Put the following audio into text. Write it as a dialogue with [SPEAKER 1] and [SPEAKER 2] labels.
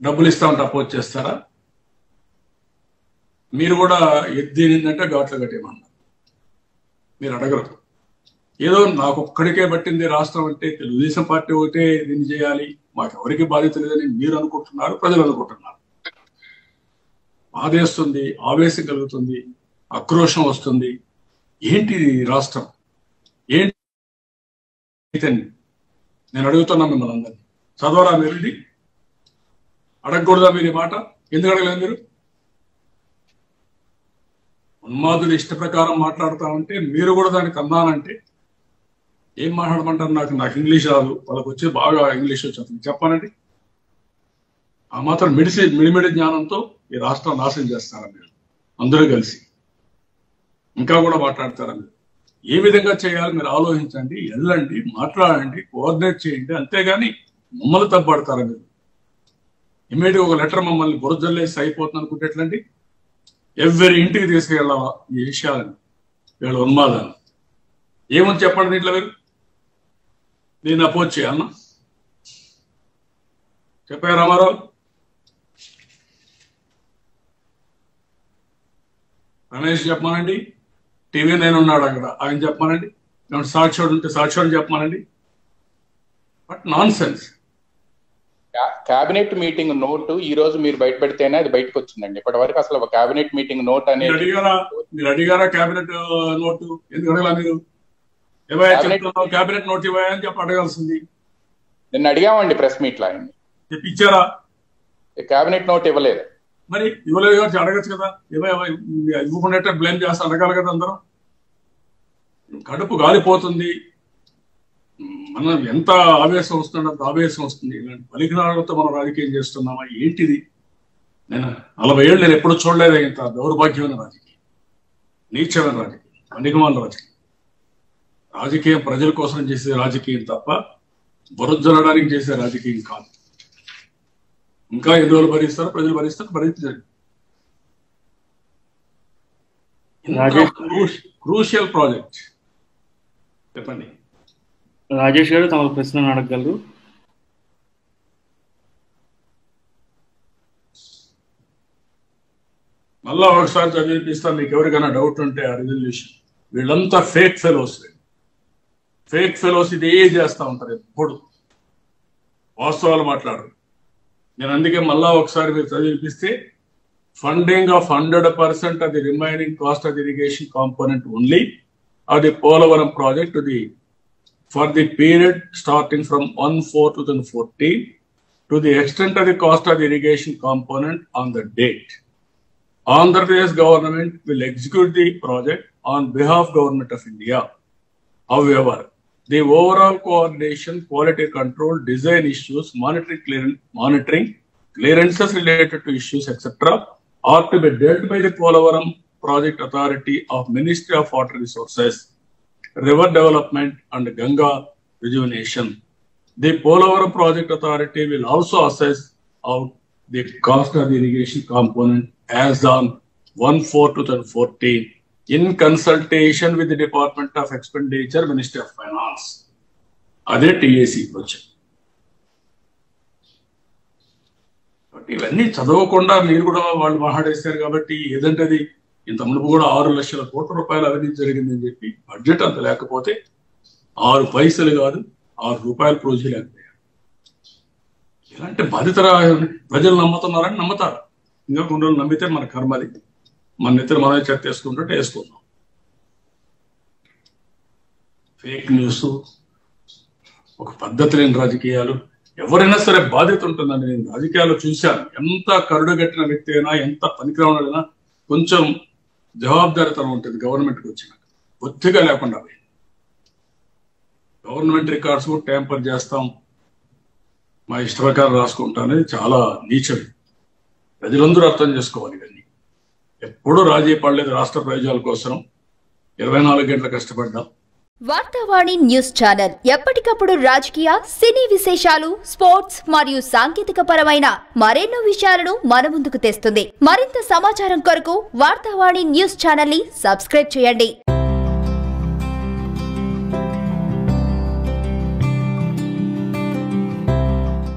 [SPEAKER 1] డబ్బులు ఇస్తామంటే అపోజ్ చేస్తారా మీరు కూడా ఎద్దినిందంటే ఘాట్లు కట్టేయమన్నారు మీరు అడగరు ఏదో నాకు ఒక్కడికే పట్టింది రాష్ట్రం అంటే తెలుగుదేశం పార్టీ ఒకటే దీన్ని చేయాలి మాకు ఎవరికి బాధ్యత లేదని మీరు అనుకుంటున్నారు ప్రజలు అనుకుంటున్నారు బాధేస్తుంది ఆవేశం కలుగుతుంది ఆక్రోషం వస్తుంది ఏంటి ఈ రాష్ట్రం ఏంటి ఇతన్ని? నేను అడుగుతున్నా మిమ్మల్ని అందరినీ చదవరా మీరు ఇది అడగకూడదా మీరు ఈ మాట ఎందుకు అడగలేదు మీరు ఉన్మాదులు ఇష్ట ప్రకారం మాట్లాడుతా ఉంటే మీరు కూడా దానికి అందానంటే ఏం మాట్లాడమంటారు నాకు నాకు ఇంగ్లీష్ రాదు వాళ్ళకి వచ్చి బాగా ఇంగ్లీష్ వచ్చేస్తుంది చెప్పానండి ఆ మాత్రం మిడిసి మిడిమిడి జ్ఞానంతో ఈ రాష్ట్రం నాశనం చేస్తారా మీరు అందరూ కలిసి ఇంకా కూడా మాట్లాడతారా మీరు ఏ విధంగా చేయాలి మీరు ఆలోచించండి వెళ్ళండి మాట్లాడండి కోఆర్డినేట్ చేయండి అంతేగాని మమ్మల్ని తప్పడతారా మీరు ఇమీడియట్ ఒక లెటర్ మమ్మల్ని బురదల్లేసి అయిపోతుంది అనుకుంటే ఎట్లండి ఎవరి ఇంటికి తీసుకెళ్ళాలా ఈ విషయాలని వీళ్ళ ఉన్మాదాన్ని ఏమని చెప్పండి దీంట్లో మీరు నేను అపోజ్ చేయాలన్నా చెప్పారు రామారావు రమేష్ చెప్పమానండి టీవీ నేను ఉన్నాడు అక్కడ ఆయన చెప్పమానండి ఏమంటే సాక్షుడు ఉంటే సాక్షుడు చెప్పమానండి but nonsense
[SPEAKER 2] cabinet meeting note ఈ రోజు మీరు బయట పెడితేనే అది బయటకు వచ్చిందండి ఇప్పటి వరకు అసలు ఒక కేబినెట్ మీటింగ్ నోట్
[SPEAKER 1] మీరు
[SPEAKER 2] అనేది
[SPEAKER 1] అడిగారా మీరు అడిగారా కేబినెట్ నోటు ఎందుకు అడగలా మీరు ఇవ్వయా
[SPEAKER 2] Cabinet-
[SPEAKER 1] చెప్తున్నావు కేబినెట్ నోట్ ఇవ్వయా అని చెప్పి అడగాల్సింది
[SPEAKER 2] నిన్న అడిగామండి ప్రెస్ మీట్ లో ఆయన్ని
[SPEAKER 1] చెప్పి ఇచ్చారా
[SPEAKER 2] కేబినెట్ నోట్ ఇవ్వలేదు
[SPEAKER 1] మరి ఇవ్వలేదు కాబట్టి అడగచ్చు కదా ఇవ్వ ఇవ్వకుండా బ్లేమ్ చేస్తా అడగాలి కదా అందరం కడుపు గాలిపోతుంది మనం ఎంత ఆవేశం వస్తుందో అంత ఆవేశం వస్తుంది ఇలాంటి పలికినాలతో మనం రాజకీయం చేస్తున్నామా ఏంటిది నేను నలభై ఏళ్ళు నేను ఎప్పుడు చూడలేదు ఇంత దౌర్భాగ్యమైన రాజకీయం నీచమైన రాజకీయం అనిగమాల రాజకీయం రాజకీయం ప్రజల కోసం చేసే రాజకీయం తప్ప బురజనడానికి చేసే రాజకీయం కాదు ఇంకా ఎన్ని రోజులు భరిస్తారో ప్రజలు భరిస్తారు భరించండి
[SPEAKER 3] రాజేష్
[SPEAKER 1] క్రూషియల్ ప్రాజెక్ట్ చెప్పండి
[SPEAKER 3] రాజేష్ గారు తమ ప్రశ్నను అడగగలరు
[SPEAKER 1] మళ్ళా ఒకసారి చదివిపిస్తాను మీకు ఎవరికైనా డౌట్ ఉంటే ఆ రిజల్యూషన్ వీళ్ళంతా ఫేక్ ఫెలోస్ ఫేక్ ఫెలోస్ ఇదే చేస్తా ఉంటారు ఎప్పుడు వాస్తవాలు మాట్లాడరు నేను అందుకే మళ్ళా ఒకసారి మీరు చదివిపిస్తే ఫండింగ్ ఆఫ్ హండ్రెడ్ పర్సెంట్ అది remaining cost of irrigation component only అది Polavaram project the for the period starting from one four two thousand fourteen to the extent of the cost of irrigation component on the date Andhra Pradesh government will execute the project on behalf government of India. However, the overall coordination, quality control, design issues, monitoring, clearance, monitoring, clearances related to issues, etc., are to be dealt by the Polavaram Project Authority of Ministry of Water Resources, River Development and Ganga Rejuvenation. The Polavaram Project Authority will also assess out the cost of the irrigation component as on 1-4-2014 in consultation with the Department of Expenditure, Ministry of Finance. అదే టిఏసి project కాబట్టి ఇవన్నీ చదవకుండా మీరు కూడా వాళ్ళు మాట్లాడేశారు కాబట్టి ఏదంటే అది ఇంత మునుపు కూడా ఆరు లక్షల కోట్ల రూపాయలు అవినీతి జరిగిందని చెప్పి బడ్జెట్ అంత లేకపోతే ఆరు పైసలు కాదు ఆరు రూపాయల ప్రోజీ లేకపోయారు ఇలాంటి బాధిత ప్రజలు నమ్ముతున్నారని నమ్ముతారు ఇంకా కొన్ని రోజులు నమ్మితే మన కర్మది మన ఇద్దరు మనమే చెత్త వేసుకుంటుంటే వేసుకుందాం ఫేక్ న్యూస్ ఒక పద్ధతి లేని రాజకీయాలు ఎవరైనా సరే బాధ్యత ఉంటుందని నేను రాజకీయాలు చూశాను ఎంత కరుడుగట్టిన వ్యక్తి అయినా ఎంత పనికిరావడైనా కొంచెం జవాబుదారితనం ఉంటుంది గవర్నమెంట్కి వచ్చినాక బొత్తిగా లేకుండా పోయింది. గవర్నమెంట్ రికార్డ్స్ కూడా ట్యాంపర్ చేస్తాం మా ఇష్ట ప్రకారం రాసుకుంటాం అనేది చాలా నీచం ప్రజలందరూ అర్థం చేసుకోవాలి ఇవన్నీ ఎప్పుడూ రాజీ పడలేదు రాష్ట్ర ప్రయోజనాల కోసం ఇరవై నాలుగు గంటలు కష్టపడ్డాం
[SPEAKER 4] వార్తావాణి న్యూస్ ఛానల్ ఎప్పటికప్పుడు రాజకీయ సినీ విశేషాలు స్పోర్ట్స్ మరియు సాంకేతిక పరమైన మరెన్నో విషయాలను మన ముందుకు తెస్తుంది మరింత సమాచారం కొరకు వార్తావాణి న్యూస్ ఛానల్ ని సబ్స్క్రైబ్ చేయండి